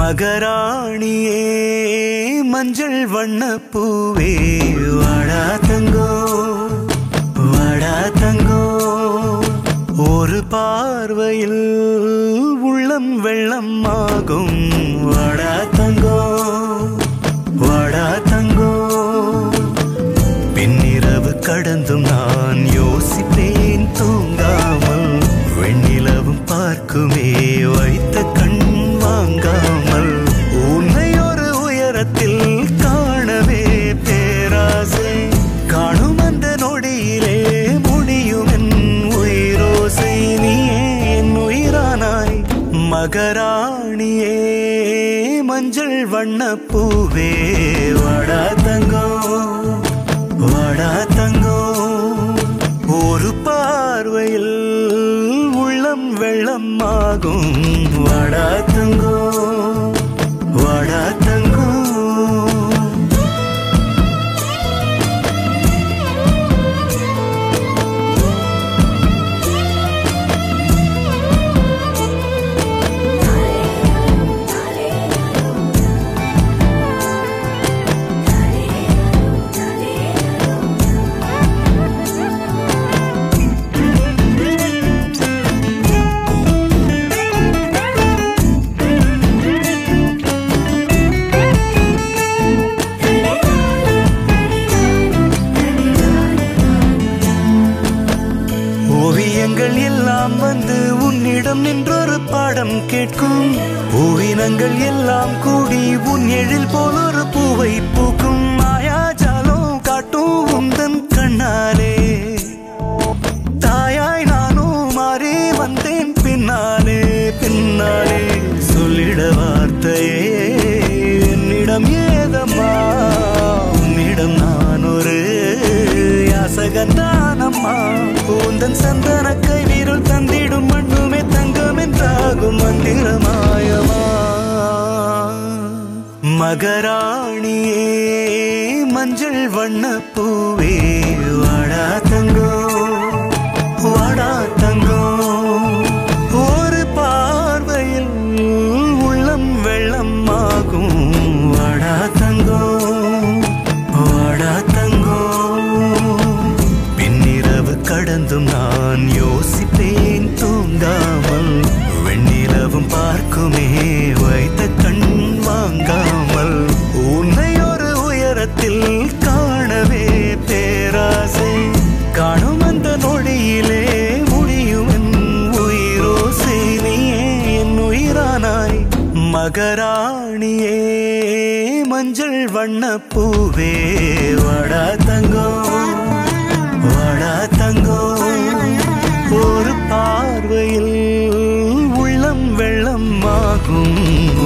மகராணியே மஞ்சள் வண்ண பூவே வாடா தங்கோ வாடா தங்கோ ஒரு பார்வையில் உள்ளம் வெள்ளம் ஆகும் வாடா தங்கோ வாடா தங்கோ பின்னிரவு கடந்தும் நான் யோசிப்பேன் தூங்காமல் வெண்ணிலவும் பார்க்குமே வைத்த கண் வாங்காமல் உன்னை ஒரு உயரத்தில் காணவே பேராசை காணும் அந்த நொடியிலே முடியும் என் உயிரோசை நீயே என் உயிரானாய் மகராணியே மஞ்சள் வண்ண பூவே வாடா தங்கோ வாடா தங்கோ ஒரு பார்வையில் உள்ளம் வெள்ளம் ஆகும் வாடா தங்கோ வாடா தங்கோ ஓவியங்கள் எல்லாம் வந்து உன்னிடம் நின்றொரு பாடம் கேட்கும் ஓவினங்கள் எல்லாம் கூடி உன் எழில் போல் ஒரு பூவை பூக்கும் மாயாஜாலம் காட்டும் உந்தன் கண்ணாலே தாயாய் நானும் மாறி வந்தேன் பின்னாலே பின்னாலே சொல்லிட வார்த்தையே என்னிடம் ஏதம்மா உன்னிடம் நான் ஒரு யாசகந்தானம்மா உந்தன் சந்தன கை வீரல் தந்திடும் மண்ணுமே தங்கம் என்றாகும் மந்திரமாயமா மகராணியே மஞ்சள் வண்ண பூவே வாடா தங்கோ வாடா தங்கோ ஒரு பார்வையில் உள்ளம் வெள்ளம் ஆகும் வாடா தங்கோ வாடா தங்கோ பின்னிரவு கடந்தும் நான் யோசிப்பேன் தூங்காமல் வெண்ணிலவும் பார்க்குமே வைத்த கண் வாங்காமல் உன்னை ஒரு உயரத்தில் காணவே பேராசை காணும் அந்த நொடியிலே முடியும் என் உயிரோசை நீயே என் உயிரானாய் மகராணியே மஞ்சள் வண்ண பூவே வாடா தங்கோ வாடா தங்கோ ஒரு பார்வையில் உள்ளம் வெள்ளம் ஆகும்